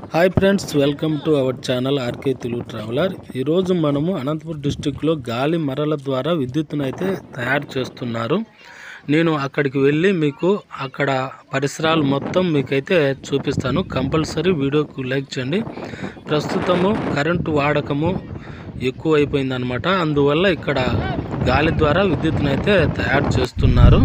hi friends welcome to our channel RK Telugu traveller ఈరోజు మనము అనంతపురం డిస్టిక్లో గాలి మరల ద్వారా విద్యుత్తును అయితే తయారు చేస్తున్నారు నేను అక్కడికి వెళ్ళి మీకు అక్కడ పరిసరాలు మొత్తం మీకైతే చూపిస్తాను కంపల్సరీ వీడియోకు లైక్ చేయండి ప్రస్తుతము కరెంటు వాడకము ఎక్కువ అయిపోయిందనమాట అందువల్ల ఇక్కడ గాలి ద్వారా విద్యుత్తును అయితే తయారు చేస్తున్నారు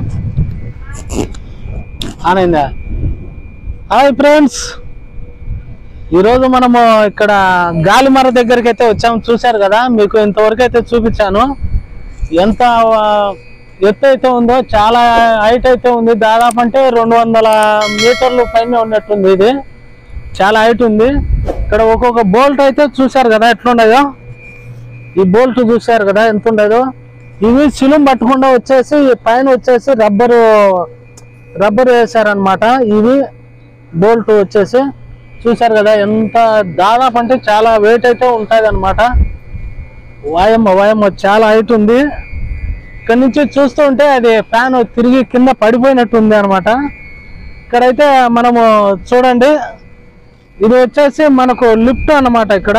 ఆనైందా హాయ్ ఫ్రెండ్స్ ఈరోజు మనము ఇక్కడ గాలిమర దగ్గరికి అయితే వచ్చాము చూశారు కదా మీకు ఇంతవరకు అయితే చూపించాను ఎంత ఆ, ఎత్తు అయితే ఉందో చాలా హైట్ అయితే ఉంది దాదాపు అంటే రెండు వందల మీటర్లు పైన ఉన్నట్టుంది ఇది చాలా హైట్ ఉంది ఇక్కడ ఒక్కొక్క బోల్ట్ అయితే చూశారు కదా ఎట్లుండదో ఈ బోల్ట్ చూశారు కదా ఎంత ఉండదో ఇవి సిలుం పట్టకుండా వచ్చేసి పైన వచ్చేసి రబ్బరు రబ్బర్ వేసారనమాట ఇవి బోల్ట్ వచ్చేసి చూశారు కదా ఎంత దాదాపు అంటే చాలా వెయిట్ అయితే ఉంటుంది అనమాట వాయమ్మ వాయమ్మ చాలా హైట్ ఉంది ఇక్కడ నుంచి చూస్తూ ఉంటే అది ఫ్యాన్ తిరిగి కింద పడిపోయినట్టు ఉంది అనమాట ఇక్కడైతే మనము చూడండి ఇది వచ్చేసి మనకు లిఫ్ట్ అన్నమాట ఇక్కడ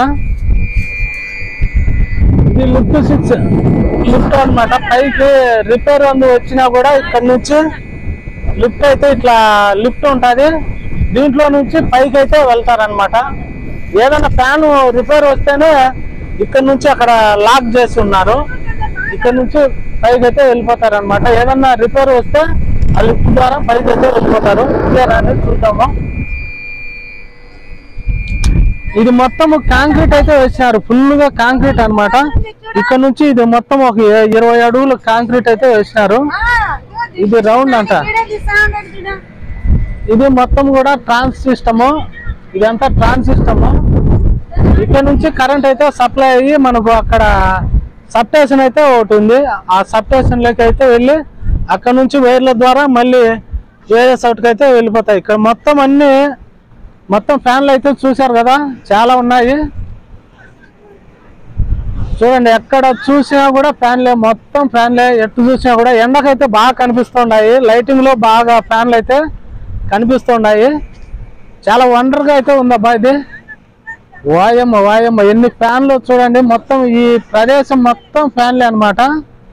ఇది లిఫ్ట్ స్విచ్ లిఫ్ట్ అన్నమాట పైకి రిపేర్ అందు వచ్చినా కూడా ఇక్కడ నుంచి లిఫ్ట్ అయితే ఇట్లా లిఫ్ట్ ఉంటుంది దీంట్లో నుంచి పైకి అయితే వెళ్తారనమాట ఏదైనా ఫ్యాన్ రిపేర్ వస్తేనే ఇక్కడ నుంచి అక్కడ లాక్ చేసి ఉన్నారు ఇక్కడ నుంచి పైకి అయితే వెళ్ళిపోతారు అనమాట ఏదన్నా రిపేర్ వస్తే ఆ లిఫ్ట్ ద్వారా పైకి అయితే వెళ్ళిపోతారు క్లియర్ అనేది చూద్దాము ఇది మొత్తం కాంక్రీట్ అయితే వేసినారు ఫుల్ గా కాంక్రీట్ అన్నమాట ఇక్కడ నుంచి ఇది మొత్తం ఒక ఇ- ఇరవై అడుగులు కాంక్రీట్ అయితే వేసినారు ఇది రౌండ్ అంట ఇది మొత్తం కూడా ట్రాన్స్ సిస్టము ఇదంతా ట్రాన్స్ సిస్టము ఇక్కడ నుంచి కరెంట్ అయితే సప్లై అయ్యి మనకు అక్కడ సబ్ స్టేషన్ అయితే ఒకటి ఉంది ఆ సబ్ స్టేషన్ లోకి అయితే వెళ్ళి అక్కడ నుంచి వైర్ల ద్వారా మళ్ళీ వేరే సౌట్కి అయితే వెళ్ళిపోతాయి ఇక్కడ మొత్తం అన్ని మొత్తం ఫ్యాన్లు అయితే చూశారు కదా చాలా ఉన్నాయి చూడండి ఎక్కడ చూసినా కూడా ఫ్యాన్లే మొత్తం ఫ్యాన్లే ఎటు చూసినా కూడా ఎండకైతే బాగా కనిపిస్తున్నాయి లైటింగ్ లో బాగా ఫ్యాన్లు అయితే కనిపిస్తున్నాయి చాలా వండర్ గా అయితే ఉందబ్బా ఇది వాయమ్మ వాయమ్మ ఎన్ని ఫ్యాన్లు చూడండి మొత్తం ఈ ప్రదేశం మొత్తం ఫ్యాన్లే అన్నమాట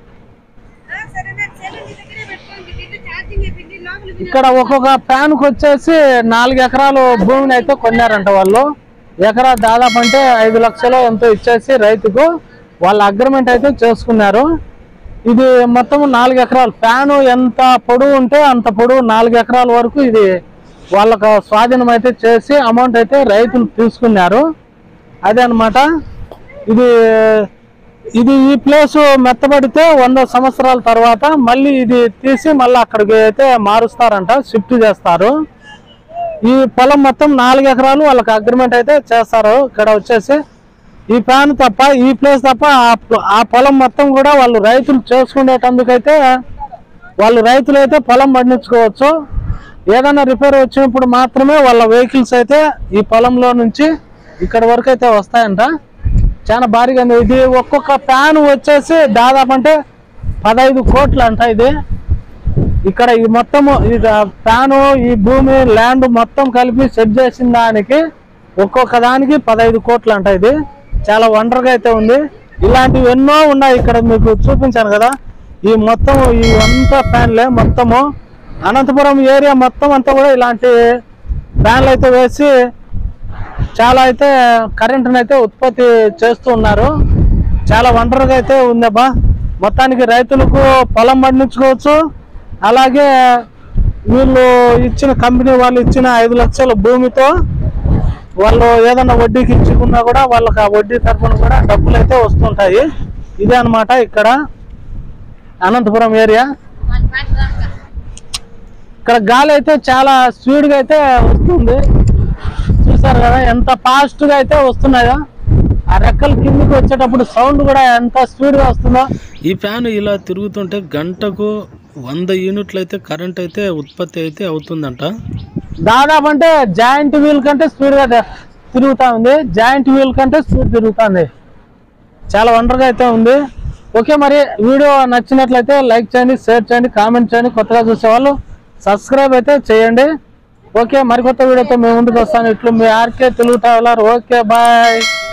ఇక్కడ ఒక్కొక్క ఫ్యాన్ కి వచ్చేసి నాలుగు ఎకరాలు భూమిని అయితే కొన్నారంట వాళ్ళు ఎకరా దాదాపు అంటే ఐదు లక్షలు ఎంతో ఇచ్చేసి రైతుకు వాళ్ళ అగ్రిమెంట్ అయితే చేసుకున్నారు ఇది మొత్తం నాలుగు ఎకరాలు ఫ్యాన్ ఎంత పొడవు ఉంటే అంత పొడవు నాలుగు ఎకరాల వరకు ఇది వాళ్ళకు స్వాధీనం అయితే చేసి అమౌంట్ అయితే రైతులు తీసుకున్నారు అదే అన్నమాట ఇది ఇది ఈ ప్లేస్ మెత్తబడితే వంద సంవత్సరాల తర్వాత మళ్ళీ ఇది తీసి మళ్ళీ అక్కడికి అయితే మారుస్తారంట షిఫ్ట్ చేస్తారు ఈ పొలం మొత్తం నాలుగు ఎకరాలు వాళ్ళకి అగ్రిమెంట్ అయితే చేస్తారు ఇక్కడ వచ్చేసి ఈ ఫ్యాన్ తప్ప ఈ ప్లేస్ తప్ప ఆ పొ- ఆ పొలం మొత్తం కూడా వాళ్ళు రైతులు చేసుకునేటందుకైతే వాళ్ళు రైతులు అయితే పొలం పండించుకోవచ్చు ఏదైనా రిపేర్ వచ్చినప్పుడు మాత్రమే వాళ్ళ వెహికల్స్ అయితే ఈ పొలంలో నుంచి ఇక్కడ వరకు అయితే వస్తాయంట చాలా భారీగా ఉంది ఇది ఒక్కొక్క ఫ్యాన్ వచ్చేసి దాదాపు అంటే పదహైదు కోట్లు అంట ఇది ఇక్కడ ఈ మొత్తము ఇది ఫ్యాను ఈ భూమి ల్యాండ్ మొత్తం కలిపి సెట్ చేసిన దానికి ఒక్కొక్క దానికి పదహైదు కోట్లు అంట ఇది చాలా వండర్గా అయితే ఉంది ఇలాంటివి ఎన్నో ఉన్నాయి ఇక్కడ మీకు చూపించాను కదా ఈ మొత్తం ఈ అంతా ఫ్యాన్లే మొత్తము అనంతపురం ఏరియా మొత్తం అంతా కూడా ఇలాంటి ఫ్యాన్లు అయితే వేసి చాలా అయితే కరెంటుని అయితే ఉత్పత్తి చేస్తూ ఉన్నారు చాలా వండర్గా అయితే ఉందబ్బా మొత్తానికి రైతులకు పొలం పండించుకోవచ్చు అలాగే వీళ్ళు ఇచ్చిన కంపెనీ వాళ్ళు ఇచ్చిన ఐదు లక్షల భూమితో వాళ్ళు ఏదైనా వడ్డీకి ఇచ్చుకున్నా కూడా వాళ్ళకి ఆ వడ్డీ తరఫున కూడా డబ్బులు అయితే వస్తుంటాయి ఇదే అన్నమాట ఇక్కడ అనంతపురం ఏరియా ఇక్కడ గాలి అయితే చాలా స్పీడ్గా అయితే వస్తుంది చూసారు కదా ఎంత ఫాస్ట్ గా అయితే వస్తున్నాయో ఆ రెక్కలు కిందికి వచ్చేటప్పుడు సౌండ్ కూడా ఎంత స్పీడ్ గా వస్తుందో ఈ ఫ్యాన్ ఇలా తిరుగుతుంటే గంటకు వంద యూనిట్లు అయితే కరెంట్ అయితే ఉత్పత్తి అయితే అవుతుందంట దాదాపు అంటే జాయింట్ వీల్ కంటే స్పీడ్ గా తి- తిరుగుతా ఉంది జాయింట్ వీల్ కంటే స్పీడ్ తిరుగుతుంది చాలా వండర్గా అయితే ఉంది ఓకే మరి వీడియో నచ్చినట్లయితే లైక్ చేయండి షేర్ చేయండి కామెంట్ చేయండి కొత్తగా చూసే వాళ్ళు సబ్స్క్రైబ్ అయితే చేయండి ఓకే మరికొత్త వీడియోతో మేము ముందుకు వస్తాను ఇట్లు మీ RK Telugu traveller okay bye